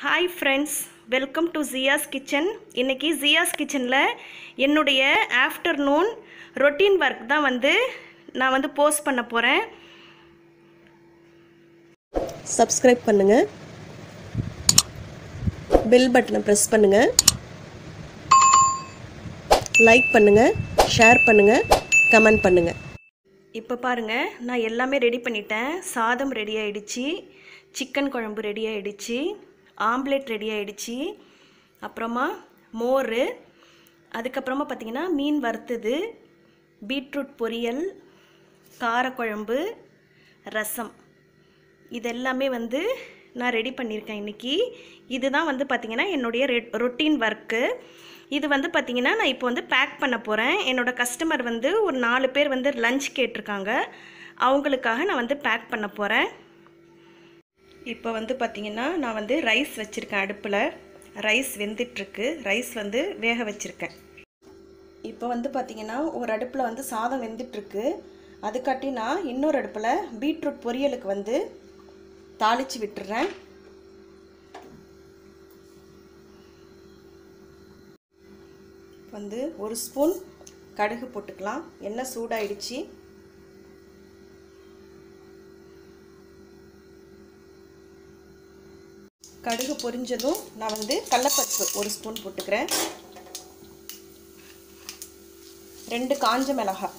hi friends welcome to Jiya's kitchen இன்றைக்கி ஜியாஸ் கிச்சனில் என்னுடைய ஆஃப்டர்நூன் ரொட்டீன் ஒர்க் தான் வந்து நான் வந்து போஸ்ட் பண்ண போகிறேன் சப்ஸ்கிரைப் பண்ணுங்க பெல் பட்டனை ப்ரெஸ் பண்ணுங்க லைக் பண்ணுங்க ஷேர் பண்ணுங்க கமெண்ட் பண்ணுங்க இப்போ பாருங்கள் நான் எல்லாமே ரெடி பண்ணிட்டேன் சாதம் ரெடி ஆயிடுச்சு சிக்கன் குழம்பு ரெடி ஆயிடுச்சு ஆம்லேட் ரெடி ஆயிடுச்சு அப்புறமா மோர் அதுக்கப்புறமா பார்த்திங்கன்னா மீன் வறுத்தது பீட்ரூட் பொரியல் காரக்குழம்பு ரசம் இது எல்லாமே வந்து நான் ரெடி பண்ணியிருக்கேன் இன்றைக்கி இதுதான் வந்து பார்த்திங்கன்னா என்னுடைய ரெ ரொட்டீன் ஒர்க்கு இது வந்து பார்த்திங்கன்னா நான் இப்போ வந்து பேக் பண்ண போகிறேன் என்னோடய கஸ்டமர் வந்து ஒரு நாலு பேர் வந்து லஞ்ச் கேட்டிருக்காங்க அவங்களுக்காக நான் வந்து பேக் பண்ண போகிறேன் இப்போ வந்து பார்த்திங்கன்னா நான் வந்து ரைஸ் வச்சுருக்கேன் அடுப்பில் ரைஸ் வெந்துட்டுருக்கு ரைஸ் வந்து வேக வச்சுருக்கேன் இப்போ வந்து பார்த்திங்கன்னா ஒரு அடுப்பில் வந்து சாதம் வெந்துட்டுருக்கு அதுக்காட்டி நான் இன்னொரு அடுப்பில் பீட்ரூட் பொரியலுக்கு வந்து தாளித்து விட்டுறேன் வந்து ஒரு ஸ்பூன் கடுகு போட்டுக்கலாம் எண்ணெய் சூடாயிடுச்சு கடுகு பொரிஞ்சதும் நான் வந்து கடலப்பருப்பு ஒரு ஸ்பூன் போட்டுக்கிறேன் ரெண்டு காஞ்ச மிளகாய்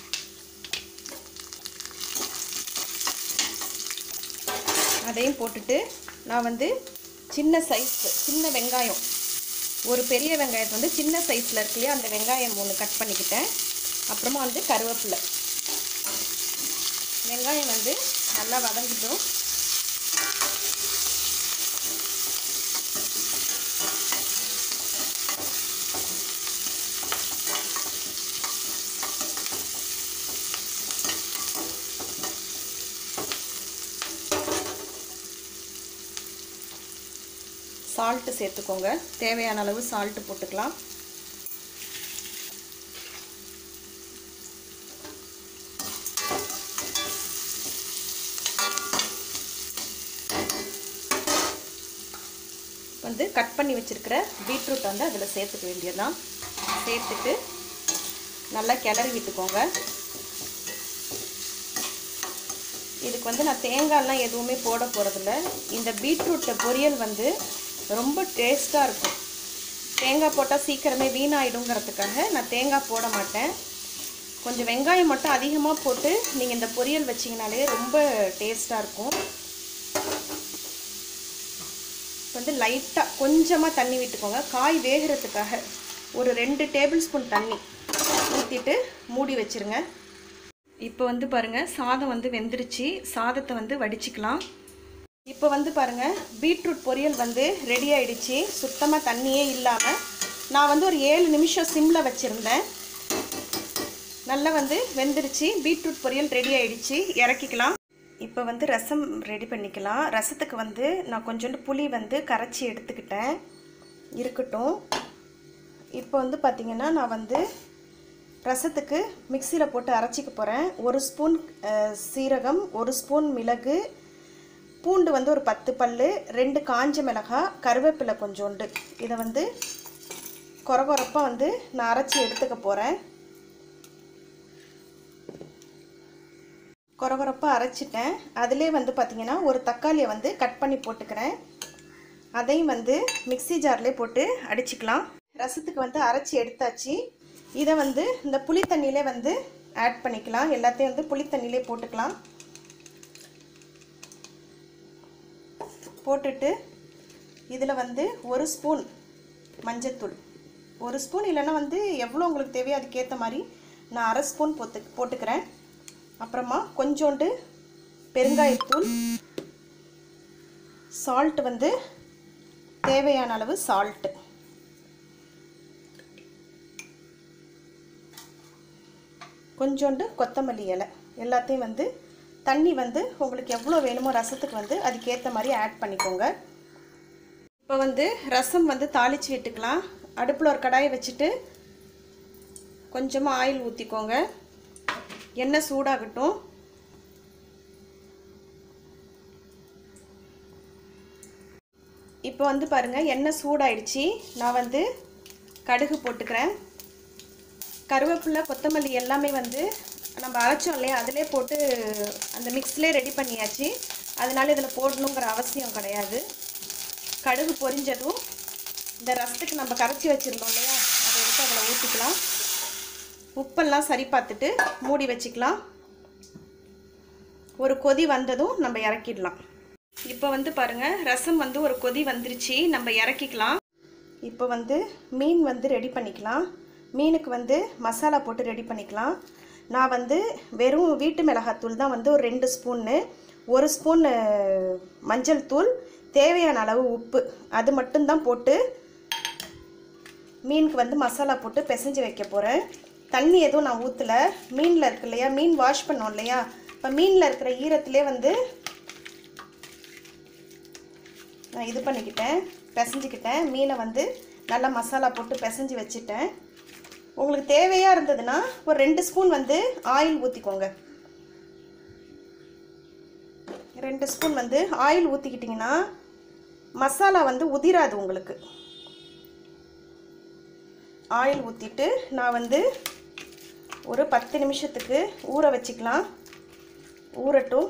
அதையும் போட்டுட்டு நான் வந்து சின்ன சைஸ் சின்ன வெங்காயம் ஒரு பெரிய வெங்காயத்தை வந்து சின்ன சைஸில் இருக்கு இல்லையா அந்த வெங்காயம் மூணு கட் பண்ணிக்கிட்டேன் அப்புறமா வந்து கருவேப்பிலை வெங்காயம் வந்து நல்லா வதங்கிடும் சால்ட்டு சேர்த்துக்கோங்க தேவையான அளவு சால்ட்டு போட்டுக்கலாம் வந்து கட் பண்ணி வச்சுருக்கிற பீட்ரூட் வந்து அதில் சேர்த்துக்க வேண்டியதுதான் சேர்த்துட்டு நல்லா கிளறி விட்டுக்கோங்க இதுக்கு வந்து நான் தேங்காய்லாம் எதுவுமே போட போகிறதில்ல இந்த பீட்ரூட்டை பொரியல் வந்து ரொம்ப டேஸ்ட்டாக இருக்கும் தேங்காய் போட்டால் சீக்கிரமே வீணாயிடுங்கிறதுக்காக நான் தேங்காய் போட மாட்டேன் கொஞ்சம் வெங்காயம் மட்டும் அதிகமாக போட்டு நீங்கள் இந்த பொரியல் வச்சிங்கனாலே ரொம்ப டேஸ்ட்டாக இருக்கும் வந்து லைட்டாக கொஞ்சமாக தண்ணி விட்டுக்கோங்க காய் வேகிறதுக்காக ஒரு ரெண்டு டேபிள் ஸ்பூன் தண்ணி ஊற்றிட்டு மூடி வச்சுருங்க இப்போ வந்து பாருங்கள் சாதம் வந்து வெந்துருச்சு சாதத்தை வந்து வடிச்சிக்கலாம் இப்போ வந்து பாருங்கள் பீட்ரூட் பொரியல் வந்து ரெடி ஆயிடுச்சு சுத்தமாக தண்ணியே இல்லாமல் நான் வந்து ஒரு ஏழு நிமிஷம் சிம்மில் வச்சுருந்தேன் நல்லா வந்து வெந்துருச்சு பீட்ரூட் பொரியல் ரெடி ஆயிடுச்சு இறக்கிக்கலாம் இப்போ வந்து ரசம் ரெடி பண்ணிக்கலாம் ரசத்துக்கு வந்து நான் கொஞ்சோண்டு புளி வந்து கரைச்சி எடுத்துக்கிட்டேன் இருக்கட்டும் இப்போ வந்து பார்த்திங்கன்னா நான் வந்து ரசத்துக்கு மிக்சியில் போட்டு அரைச்சிக்க போகிறேன் ஒரு ஸ்பூன் சீரகம் ஒரு ஸ்பூன் மிளகு பூண்டு வந்து ஒரு பத்து பல் ரெண்டு காஞ்ச மிளகாய் கருவேப்பிலை கொஞ்சோண்டு இதை வந்து கொரகொரப்பாக வந்து நான் அரைச்சி எடுத்துக்க போகிறேன் கொரகொரப்பாக அரைச்சிட்டேன் அதிலே வந்து பார்த்திங்கன்னா ஒரு தக்காளியை வந்து கட் பண்ணி போட்டுக்கிறேன் அதையும் வந்து மிக்சி ஜார்லேயே போட்டு அடிச்சுக்கலாம் ரசத்துக்கு வந்து அரைச்சி எடுத்தாச்சு இதை வந்து இந்த புளி தண்ணியிலே வந்து ஆட் பண்ணிக்கலாம் எல்லாத்தையும் வந்து புளி தண்ணியிலே போட்டுக்கலாம் போட்டுட்டு இதில் வந்து ஒரு ஸ்பூன் மஞ்சத்தூள் ஒரு ஸ்பூன் இல்லைன்னா வந்து எவ்வளோ உங்களுக்கு தேவையோ அதுக்கேற்ற மாதிரி நான் அரை ஸ்பூன் போட்டு போட்டுக்கிறேன் அப்புறமா கொஞ்சோண்டு பெருங்காயத்தூள் சால்ட் வந்து தேவையான அளவு சால்ட்டு கொஞ்சோண்டு கொத்தமல்லி இலை எல்லாத்தையும் வந்து தண்ணி வந்து உங்களுக்கு எவ்வளோ வேணுமோ ரசத்துக்கு வந்து அதுக்கேற்ற மாதிரி ஆட் பண்ணிக்கோங்க இப்போ வந்து ரசம் வந்து தாளித்து விட்டுக்கலாம் அடுப்பில் ஒரு கடாயை வச்சுட்டு கொஞ்சமாக ஆயில் ஊற்றிக்கோங்க எண்ணெய் சூடாகட்டும் இப்போ வந்து பாருங்கள் எண்ணெய் சூடாயிடுச்சு நான் வந்து கடுகு போட்டுக்கிறேன் கருவேப்பிலை கொத்தமல்லி எல்லாமே வந்து நம்ம அரைச்சோம் இல்லையா அதிலே போட்டு அந்த மிக்ஸ்லேயே ரெடி பண்ணியாச்சு அதனால இதில் போடணுங்கிற அவசியம் கிடையாது கடுகு பொரிஞ்சதும் இந்த ரசத்துக்கு நம்ம கரைச்சி வச்சுருந்தோம் இல்லையா அதை எடுத்து அதில் ஊற்றிக்கலாம் உப்பெல்லாம் சரி பார்த்துட்டு மூடி வச்சுக்கலாம் ஒரு கொதி வந்ததும் நம்ம இறக்கிடலாம் இப்போ வந்து பாருங்கள் ரசம் வந்து ஒரு கொதி வந்துருச்சு நம்ம இறக்கிக்கலாம் இப்போ வந்து மீன் வந்து ரெடி பண்ணிக்கலாம் மீனுக்கு வந்து மசாலா போட்டு ரெடி பண்ணிக்கலாம் நான் வந்து வெறும் வீட்டு மிளகாத்தூள் தான் வந்து ஒரு ரெண்டு ஸ்பூன்னு ஒரு ஸ்பூன் மஞ்சள் தூள் தேவையான அளவு உப்பு அது மட்டும்தான் போட்டு மீனுக்கு வந்து மசாலா போட்டு பிசைஞ்சு வைக்க போகிறேன் தண்ணி எதுவும் நான் ஊற்றலை மீனில் இருக்கு இல்லையா மீன் வாஷ் பண்ணோம் இல்லையா இப்போ மீனில் இருக்கிற ஈரத்திலே வந்து நான் இது பண்ணிக்கிட்டேன் பிசைஞ்சிக்கிட்டேன் மீனை வந்து நல்லா மசாலா போட்டு பிசைஞ்சு வச்சுட்டேன் உங்களுக்கு தேவையாக இருந்ததுன்னா ஒரு ரெண்டு ஸ்பூன் வந்து ஆயில் ஊற்றிக்கோங்க ரெண்டு ஸ்பூன் வந்து ஆயில் ஊற்றிக்கிட்டிங்கன்னா மசாலா வந்து உதிராது உங்களுக்கு ஆயில் ஊற்றிட்டு நான் வந்து ஒரு பத்து நிமிஷத்துக்கு ஊற வச்சுக்கலாம் ஊறட்டும்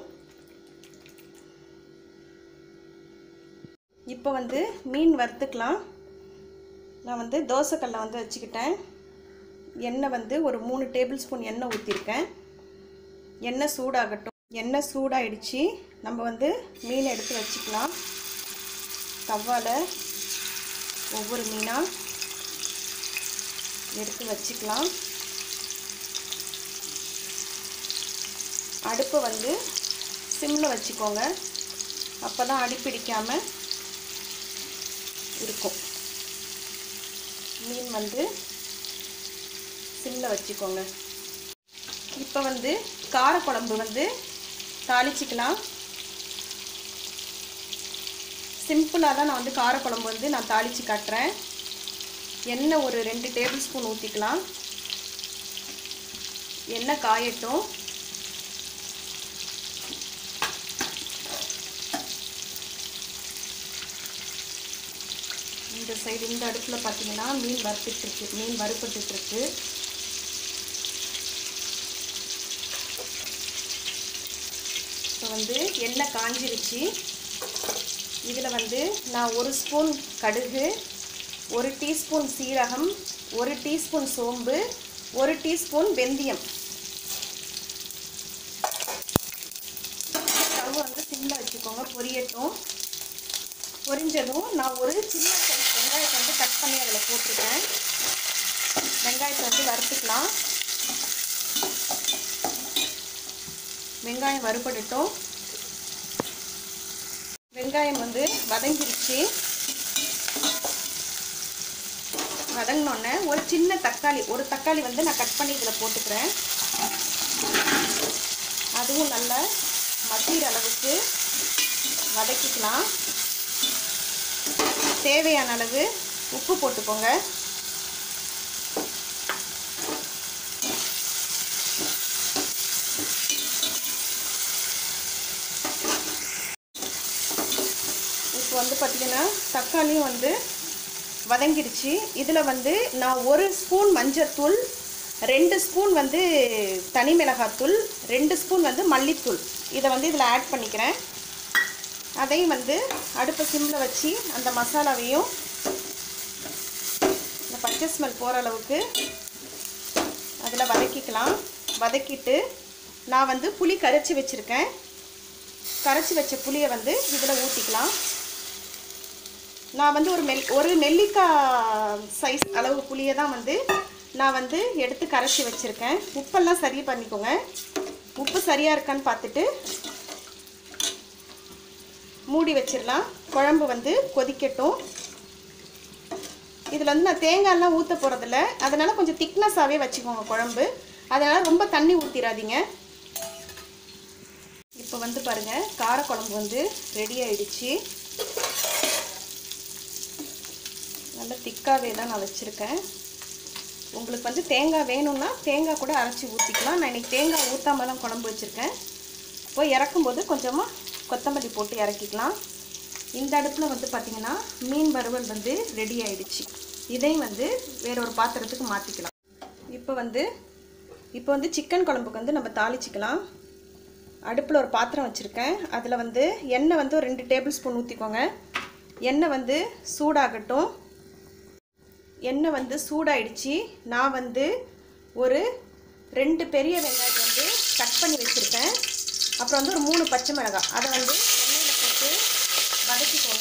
இப்போ வந்து மீன் வறுத்துக்கலாம் நான் வந்து தோசைக்கல்லை வந்து வச்சுக்கிட்டேன் எண்ணெய் வந்து ஒரு மூணு டேபிள் ஸ்பூன் எண்ணெய் ஊற்றிருக்கேன் எண்ணெய் சூடாகட்டும் எண்ணெய் சூடாயிடுச்சு நம்ம வந்து மீன் எடுத்து வச்சுக்கலாம் தவாவில் ஒவ்வொரு மீனாக எடுத்து வச்சுக்கலாம் அடுப்பை வந்து சிம்மில் வச்சுக்கோங்க அப்போ தான் அடிப்பிடிக்காமல் இருக்கும் மீன் வந்து சிம்மில் வச்சுக்கோங்க இப்போ வந்து காரக்குழம்பு வந்து தாளிச்சிக்கலாம் சிம்பிளாக தான் நான் வந்து காரக்குழம்பு வந்து நான் தாளித்து காட்டுறேன் எண்ணெய் ஒரு ரெண்டு டேபிள் ஸ்பூன் ஊற்றிக்கலாம் எண்ணெய் காயட்டும் இந்த சைடு இந்த அடுப்பில் பார்த்தீங்கன்னா மீன் வறுத்துட்ருக்கு மீன் வறுப்பட்டுருக்கு இப்போ வந்து எண்ணெய் காஞ்சிருச்சு இதில் வந்து நான் ஒரு ஸ்பூன் கடுகு ஒரு டீஸ்பூன் சீரகம் ஒரு டீஸ்பூன் சோம்பு ஒரு டீஸ்பூன் வெந்தயம் ஸ்டவ் வந்து சிம்மில் வச்சுக்கோங்க பொரியட்டும் பொரிஞ்சதும் நான் ஒரு சின்ன சைஸ் வெங்காயத்தை வந்து கட் பண்ணி அதில் போட்டிருக்கேன் வெங்காயத்தை வந்து வறுத்துக்கலாம் வெங்காயம் வறுபடட்டும் வெங்காயம் வந்து வதங்கிருச்சு வதங்கினோடனே ஒரு சின்ன தக்காளி ஒரு தக்காளி வந்து நான் கட் பண்ணி இதில் போட்டுக்கிறேன் அதுவும் நல்லா மசிகிற அளவுக்கு வதக்கிக்கலாம் தேவையான அளவு உப்பு போட்டுக்கோங்க இப்போ வந்து பார்த்திங்கன்னா தக்காளியும் வந்து வதங்கிடுச்சு இதில் வந்து நான் ஒரு ஸ்பூன் மஞ்சத்தூள் ரெண்டு ஸ்பூன் வந்து தனி மிளகாத்தூள் ரெண்டு ஸ்பூன் வந்து மல்லித்தூள் இதை வந்து இதில் ஆட் பண்ணிக்கிறேன் அதையும் வந்து அடுப்பை சிம்மில் வச்சு அந்த மசாலாவையும் இந்த பச்சை ஸ்மெல் போகிற அளவுக்கு அதில் வதக்கிக்கலாம் வதக்கிட்டு நான் வந்து புளி கரைச்சி வச்சுருக்கேன் கரைச்சி வச்ச புளியை வந்து இதில் ஊற்றிக்கலாம் நான் வந்து ஒரு மெல் ஒரு நெல்லிக்காய் சைஸ் அளவு புளியை தான் வந்து நான் வந்து எடுத்து கரைச்சி வச்சுருக்கேன் உப்பெல்லாம் சரி பண்ணிக்கோங்க உப்பு சரியாக இருக்கான்னு பார்த்துட்டு மூடி வச்சிடலாம் குழம்பு வந்து கொதிக்கட்டும் இதில் வந்து நான் தேங்காயெல்லாம் ஊற்ற போகிறதில்ல அதனால் கொஞ்சம் திக்னஸாகவே வச்சுக்கோங்க குழம்பு அதனால் ரொம்ப தண்ணி ஊற்றிடாதீங்க இப்போ வந்து பாருங்கள் காரக்குழம்பு வந்து ரெடி ஆயிடுச்சு நல்ல திக்காகவே தான் நான் வச்சுருக்கேன் உங்களுக்கு வந்து தேங்காய் வேணும்னா தேங்காய் கூட அரைச்சி ஊற்றிக்கலாம் நான் இன்றைக்கி தேங்காய் ஊற்றாம தான் குழம்பு வச்சுருக்கேன் இப்போ இறக்கும்போது கொஞ்சமாக கொத்தமல்லி போட்டு இறக்கிக்கலாம் இந்த அடுப்பில் வந்து பார்த்திங்கன்னா மீன் வறுவல் வந்து ரெடி ஆயிடுச்சு இதையும் வந்து வேற ஒரு பாத்திரத்துக்கு மாற்றிக்கலாம் இப்போ வந்து இப்போ வந்து சிக்கன் குழம்புக்கு வந்து நம்ம தாளிச்சிக்கலாம் அடுப்பில் ஒரு பாத்திரம் வச்சுருக்கேன் அதில் வந்து எண்ணெய் வந்து ஒரு ரெண்டு டேபிள் ஸ்பூன் ஊற்றிக்கோங்க எண்ணெய் வந்து சூடாகட்டும் எண்ணெய் வந்து சூடாயிடுச்சு நான் வந்து ஒரு ரெண்டு பெரிய வெங்காயத்தை வந்து கட் பண்ணி வச்சுருக்கேன் அப்புறம் வந்து ஒரு மூணு பச்சை மிளகாய் அதை வந்து எண்ணெயில் போட்டு வதக்கிக்கோங்க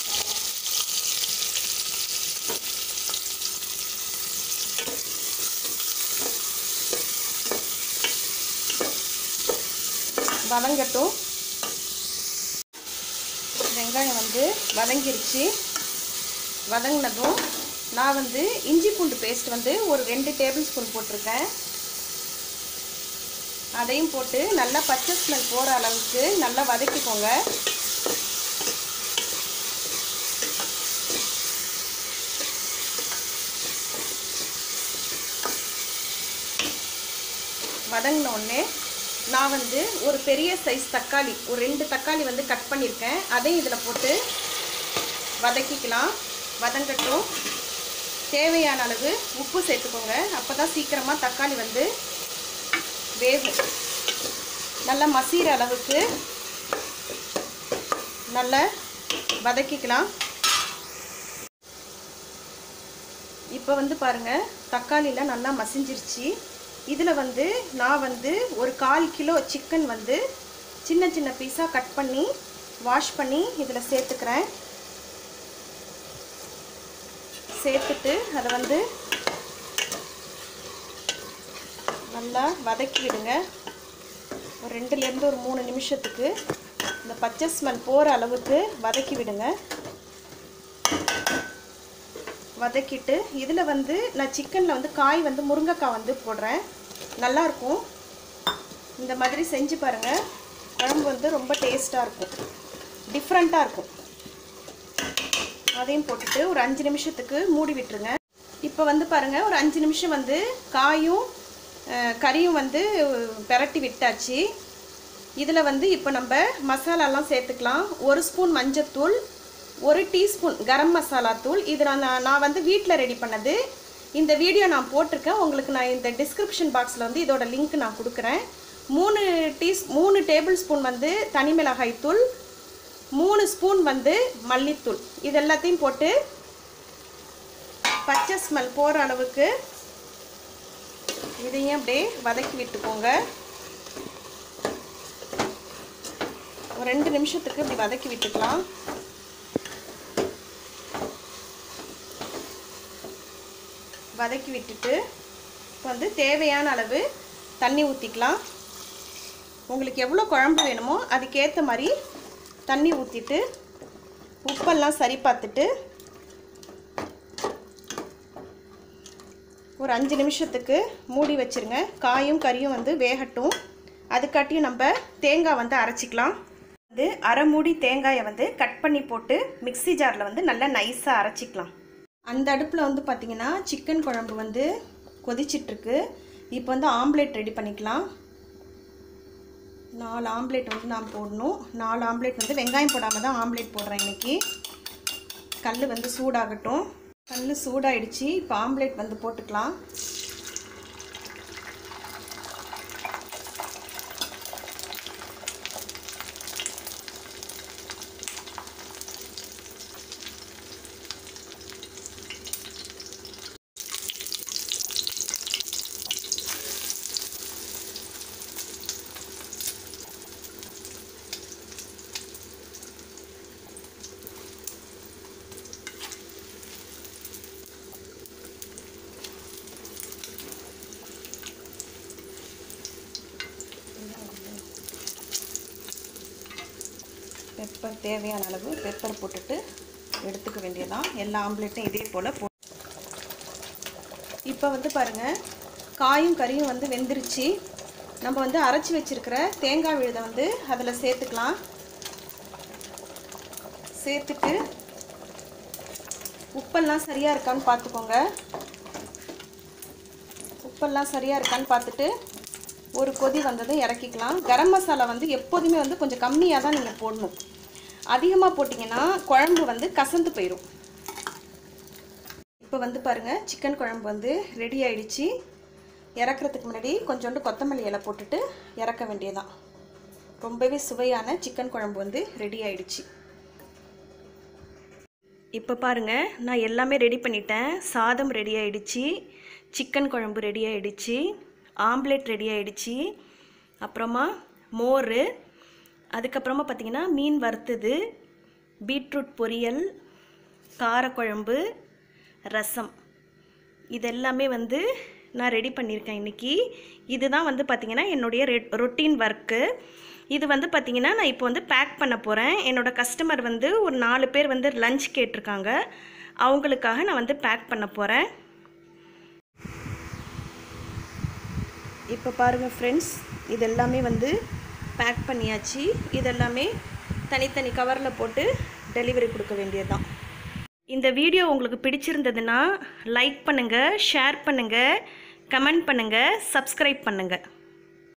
வதங்கட்டும் வெங்காயம் வந்து வதங்கிருச்சு வதங்கினதும் நான் வந்து இஞ்சி பூண்டு பேஸ்ட் வந்து ஒரு ரெண்டு டேபிள் ஸ்பூன் போட்டிருக்கேன் அதையும் போட்டு நல்லா பச்சை ஸ்மெல் போகிற அளவுக்கு நல்லா வதக்கிக்கோங்க வதங்கின உடனே நான் வந்து ஒரு பெரிய சைஸ் தக்காளி ஒரு ரெண்டு தக்காளி வந்து கட் பண்ணியிருக்கேன் அதையும் இதில் போட்டு வதக்கிக்கலாம் வதங்கட்டும் தேவையான அளவு உப்பு சேர்த்துக்கோங்க அப்போ தான் சீக்கிரமாக தக்காளி வந்து வேகும் நல்லா மசீர அளவுக்கு நல்லா வதக்கிக்கலாம் இப்போ வந்து பாருங்கள் தக்காளியில் நல்லா மசிஞ்சிருச்சு இதில் வந்து நான் வந்து ஒரு கால் கிலோ சிக்கன் வந்து சின்ன சின்ன பீஸாக கட் பண்ணி வாஷ் பண்ணி இதில் சேர்த்துக்கிறேன் சேர்த்துட்டு அதை வந்து நல்லா வதக்கி விடுங்க ஒரு ரெண்டுலேருந்து ஒரு மூணு நிமிஷத்துக்கு இந்த பச்சை ஸ்மெல் போகிற அளவுக்கு வதக்கி விடுங்க வதக்கிட்டு இதில் வந்து நான் சிக்கனில் வந்து காய் வந்து முருங்கைக்காய் வந்து போடுறேன் நல்லாயிருக்கும் இந்த மாதிரி செஞ்சு பாருங்கள் குழம்பு வந்து ரொம்ப டேஸ்ட்டாக இருக்கும் டிஃப்ரெண்ட்டாக இருக்கும் அதையும் போட்டுட்டு ஒரு அஞ்சு நிமிஷத்துக்கு மூடி விட்டுருங்க இப்போ வந்து பாருங்கள் ஒரு அஞ்சு நிமிஷம் வந்து காயும் அஹ், கறியும் வந்து பெரட்டி விட்டாச்சு இதில் வந்து இப்போ நம்ம மசாலாலாம் சேர்த்துக்கலாம் ஒரு ஸ்பூன் மஞ்சத்தூள் ஒரு டீஸ்பூன் கரம் மசாலா தூள் இது நான் நான் வந்து வீட்டில் ரெடி பண்ணது இந்த வீடியோ நான் போட்டிருக்கேன் உங்களுக்கு நான் இந்த டிஸ்கிரிப்ஷன் பாக்ஸில் வந்து இதோட லிங்க் நான் கொடுக்குறேன் மூணு டீஸ் மூணு டேபிள் ஸ்பூன் வந்து தனி மிளகாய் தூள் மூணு ஸ்பூன் வந்து மல்லித்தூள் இது எல்லாத்தையும் போட்டு பச்சை ஸ்மெல் போகிற அளவுக்கு இதையும் அப்படியே வதக்கி விட்டுக்கோங்க ஒரு ரெண்டு நிமிஷத்துக்கு இப்படி வதக்கி விட்டுக்கலாம் வதக்கி விட்டுட்டு இப்போ வந்து தேவையான அளவு தண்ணி ஊற்றிக்கலாம் உங்களுக்கு எவ்வளோ குழம்பு வேணுமோ அதுக்கேற்ற மாதிரி தண்ணி ஊற்றிட்டு உப்பெல்லாம் சரி பார்த்துட்டு ஒரு அஞ்சு நிமிஷத்துக்கு மூடி வச்சிருங்க காயும் கறியும் வந்து வேகட்டும் அதுக்காட்டியும் நம்ம தேங்காய் வந்து அரைச்சிக்கலாம் வந்து அரை மூடி தேங்காயை வந்து கட் பண்ணி போட்டு மிக்ஸி ஜாரில் வந்து நல்லா நைஸாக அரைச்சிக்கலாம் அந்த அடுப்பில் வந்து பார்த்திங்கன்னா சிக்கன் குழம்பு வந்து கொதிச்சிட்ருக்கு இப்போ வந்து ஆம்லேட் ரெடி பண்ணிக்கலாம் நாலு ஆம்லேட் வந்து நான் போடணும் நாலு ஆம்லேட் வந்து வெங்காயம் போடாமல் தான் ஆம்லேட் போடுறேன் இன்னைக்கு கல் வந்து சூடாகட்டும் கல் சூடாயிடுச்சு இப்போ ஆம்லேட் வந்து போட்டுக்கலாம் பெப்பர் தேவையான அளவு பெப்பர் போட்டுட்டு எடுத்துக்க வேண்டியதான் எல்லா ஆம்லேட்டும் இதே போல் போ இப்போ வந்து பாருங்கள் காயும் கறியும் வந்து வெந்துருச்சு நம்ம வந்து அரைச்சி வச்சிருக்கிற தேங்காய் விழுதை வந்து அதில் சேர்த்துக்கலாம் சேர்த்துட்டு உப்பெல்லாம் சரியாக இருக்கான்னு பார்த்துக்கோங்க உப்பெல்லாம் சரியாக இருக்கான்னு பார்த்துட்டு ஒரு கொதி வந்ததும் இறக்கிக்கலாம் கரம் மசாலா வந்து எப்போதுமே வந்து கொஞ்சம் கம்மியாக தான் நீங்கள் போடணும் அதிகமாக போட்டிங்கன்னா குழம்பு வந்து கசந்து போயிடும் இப்போ வந்து பாருங்கள் சிக்கன் குழம்பு வந்து ரெடி ஆயிடுச்சு இறக்குறதுக்கு முன்னாடி கொஞ்சோண்டு கொத்தமல்லி இலை போட்டுட்டு இறக்க வேண்டியதான் ரொம்பவே சுவையான சிக்கன் குழம்பு வந்து ரெடி ஆயிடுச்சு இப்போ பாருங்கள் நான் எல்லாமே ரெடி பண்ணிட்டேன் சாதம் ரெடி ஆயிடுச்சு சிக்கன் குழம்பு ரெடி ஆயிடுச்சு ஆம்லேட் ரெடி ஆயிடுச்சு அப்புறமா மோர் அதுக்கப்புறமா பார்த்திங்கன்னா மீன் வறுத்தது பீட்ரூட் பொரியல் காரக்குழம்பு ரசம் இதெல்லாமே வந்து நான் ரெடி பண்ணியிருக்கேன் இன்றைக்கி இதுதான் வந்து பார்த்திங்கன்னா என்னுடைய ரெ ரொட்டீன் ஒர்க்கு இது வந்து பார்த்திங்கன்னா நான் இப்போ வந்து பேக் பண்ண போகிறேன் என்னோடய கஸ்டமர் வந்து ஒரு நாலு பேர் வந்து லஞ்ச் கேட்டிருக்காங்க அவங்களுக்காக நான் வந்து பேக் பண்ண போகிறேன் இப்போ பாருங்கள் ஃப்ரெண்ட்ஸ் இது எல்லாமே வந்து பேக் பண்ணியாச்சு இதெல்லாமே தனித்தனி கவரில் போட்டு டெலிவரி கொடுக்க வேண்டியதுதான் இந்த வீடியோ உங்களுக்கு பிடிச்சிருந்ததுன்னா லைக் பண்ணுங்கள் ஷேர் பண்ணுங்கள் கமெண்ட் பண்ணுங்கள் சப்ஸ்கிரைப் பண்ணுங்கள்